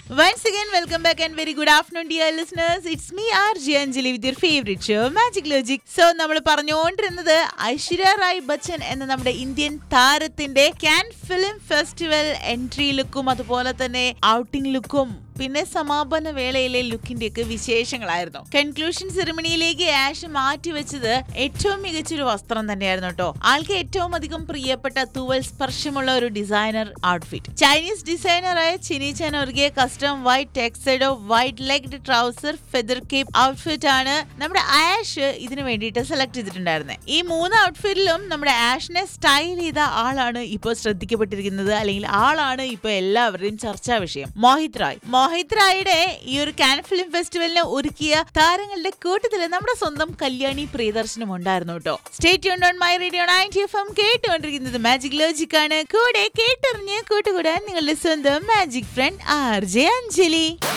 Once again, welcome back and very good afternoon, dear listeners. It's me, RJ Anjali, with your favorite show, Magic Logic. So, നമ്മൾ പറഞ്ഞുകൊണ്ടിരുന്നത് ഐശ്വര്യ റായ് ബച്ചൻ എന്ന നമ്മുടെ Indian താരത്തിന്റെ can film festival entry ലുക്കും അതുപോലെ തന്നെ outing ലുക്കും പിന്നെ സമാപന വേളയിലെ ലുക്കിന്റെ ഒക്കെ വിശേഷങ്ങളായിരുന്നു കൺക്ലൂഷൻ സെറിമണിയിലേക്ക് ആഷ് മാറ്റിവെച്ചത് ഏറ്റവും മികച്ചൊരു വസ്ത്രം തന്നെയായിരുന്നു കേട്ടോ ആൾക്ക് ഏറ്റവും അധികം പ്രിയപ്പെട്ട തൂവൽ സ്പർശമുള്ള ഒരു ഡിസൈനർ ഔട്ട്ഫിറ്റ് ചൈനീസ് ഡിസൈനറായ ചിനിച്ചാൻ ഒരുക്കിയ കസ്റ്റം വൈറ്റ് ടെക്സൈഡ് off white legged trouser feather cape outfit ആണ് നമ്മുടെ ആഷ് ഇതിനു വേണ്ടിയിട്ട് സെലക്ട് ചെയ്തിട്ടുണ്ടായിരുന്നത് ഈ മൂന്ന് ഔട്ട്ഫിറ്റിലും നമ്മുടെ ആഷിനെ സ്റ്റൈൽ ചെയ്ത ആളാണ് ഇപ്പോൾ ശ്രദ്ധിക്കപ്പെട്ടിരിക്കുന്നത് അല്ലെങ്കിൽ ആളാണ് ഇപ്പോൾ എല്ലാവരുടെയും ചർച്ചാ വിഷയം മോഹിത് റായ് മോഹിത് റായുടെ ഈ ഒരു കാൻ ഫിലിം ഫെസ്റ്റിവലിന് ഒരുക്കിയ താരങ്ങളുടെ കൂട്ടത്തിൽ നമ്മുടെ സ്വന്തം കല്യാണി പ്രിയദർശനം ഉണ്ടായിരുന്നു കേട്ടോ സ്റ്റേറ്റ് യൂൺ on my radio ninety F M കേട്ടുകൊണ്ടിരിക്കുന്നത് മാജിക് ലോജിക് ആണ് കൂടെ കേട്ടറിഞ്ഞ് കൂട്ടുകൂടാൻ നിങ്ങളുടെ സ്വന്തം magic friend R J Anjali